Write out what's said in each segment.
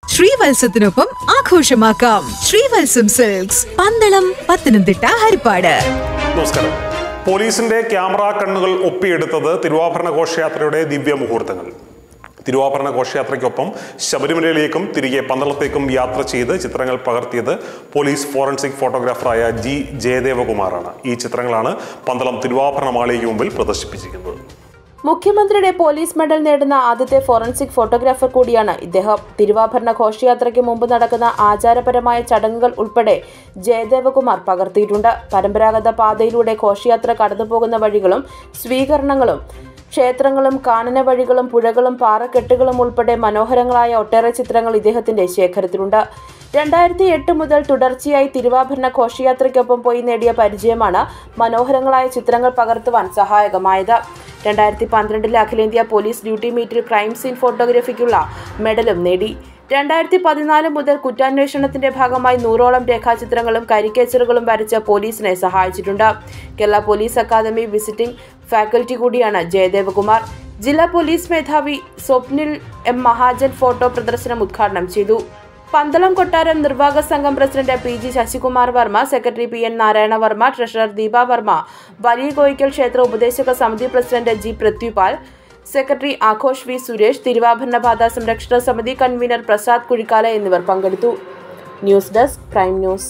ശ്രീവത്സത്തിനൊപ്പം ആഘോഷമാക്കാം ശ്രീവത്സം സിൽക്സ് പന്തളം പത്തനംതിട്ട ഹരിപ്പാട് നമസ്കാരം പോലീസിന്റെ ക്യാമറ കണ്ണുകൾ ഒപ്പിയെടുത്തത് തിരുവാഭരണ ഘോഷയാത്രയുടെ ദിവ്യ മുഹൂർത്തങ്ങൾ തിരുവാഭരണ ഘോഷയാത്രയ്ക്കൊപ്പം ശബരിമലയിലേക്കും തിരികെ പന്തളത്തേക്കും യാത്ര ചെയ്ത് ചിത്രങ്ങൾ പകർത്തിയത് പോലീസ് ഫോറൻസിക് ഫോട്ടോഗ്രാഫറായ ജി ജയദേവകുമാറാണ് ഈ ചിത്രങ്ങളാണ് പന്തളം തിരുവാഭരണ മാളികയ്ക്ക് മുമ്പിൽ പ്രദർശിപ്പിച്ചിരിക്കുന്നത് മുഖ്യമന്ത്രിയുടെ പോലീസ് മെഡൽ നേടുന്ന ആദ്യത്തെ ഫോറൻസിക് ഫോട്ടോഗ്രാഫർ കൂടിയാണ് ഇദ്ദേഹം തിരുവാഭരണ ഘോഷയാത്രയ്ക്ക് മുമ്പ് നടക്കുന്ന ആചാരപരമായ ചടങ്ങുകൾ ഉൾപ്പെടെ ജയദേവകുമാർ പകർത്തിയിട്ടുണ്ട് പരമ്പരാഗത പാതയിലൂടെ ഘോഷയാത്ര കടന്നുപോകുന്ന വഴികളും സ്വീകരണങ്ങളും ക്ഷേത്രങ്ങളും കാനന വഴികളും പുഴകളും പാറക്കെട്ടുകളും ഉൾപ്പെടെ മനോഹരങ്ങളായ ഒട്ടേറെ ചിത്രങ്ങൾ ഇദ്ദേഹത്തിന്റെ ശേഖരത്തിലുണ്ട് രണ്ടായിരത്തി എട്ട് മുതൽ തുടർച്ചയായി തിരുവാഭരണ ഘോഷയാത്രയ്ക്കൊപ്പം പോയി നേടിയ പരിചയമാണ് മനോഹരങ്ങളായ ചിത്രങ്ങൾ പകർത്തുവാൻ സഹായകമായത് രണ്ടായിരത്തി പന്ത്രണ്ടിലെ അഖിലേന്ത്യാ പോലീസ് ഡ്യൂട്ടി മീറ്റിൽ ക്രൈം സീൻ ഫോട്ടോഗ്രാഫിക്കുള്ള മെഡലും നേടി രണ്ടായിരത്തി പതിനാല് മുതൽ കുറ്റാന്വേഷണത്തിന്റെ ഭാഗമായി നൂറോളം രേഖാചിത്രങ്ങളും കരിക്കേച്ചറുകളും വരച്ച് പോലീസിനെ സഹായിച്ചിട്ടുണ്ട് Kerala police academy visiting faculty കൂടിയാണ് ജയദേവകുമാർ ജില്ലാ പോലീസ് മേധാവി സ്വപ്നിൽ എം മഹാജൻ ഫോട്ടോ പ്രദർശനം ഉദ്ഘാടനം ചെയ്തു പന്തളം കൊട്ടാരം നിർവാഹക സംഘം president P G Sasikumar Varma secretary P N Narayana Varma treasurer Deepa Varma Valiya Koickal ക്ഷേത്ര ഉപദേശക സമിതി president G Prithvipal secretary Aghosh V Suresh തിരുവാഭരണ ബാധ സംരക്ഷണ സമിതി കൺവീനർ പ്രസാദ് കുഴിക്കാല എന്നിവർ പങ്കെടുത്തു news desk prime news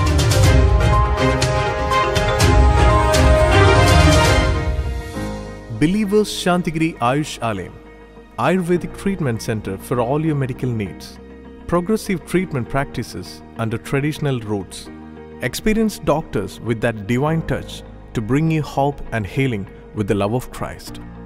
Believers Shantigiri Ayush Alayam, Ayurvedic treatment center for all your medical needs. Progressive treatment practices under traditional roots. Experienced doctors with that divine touch to bring you hope and healing with the love of Christ.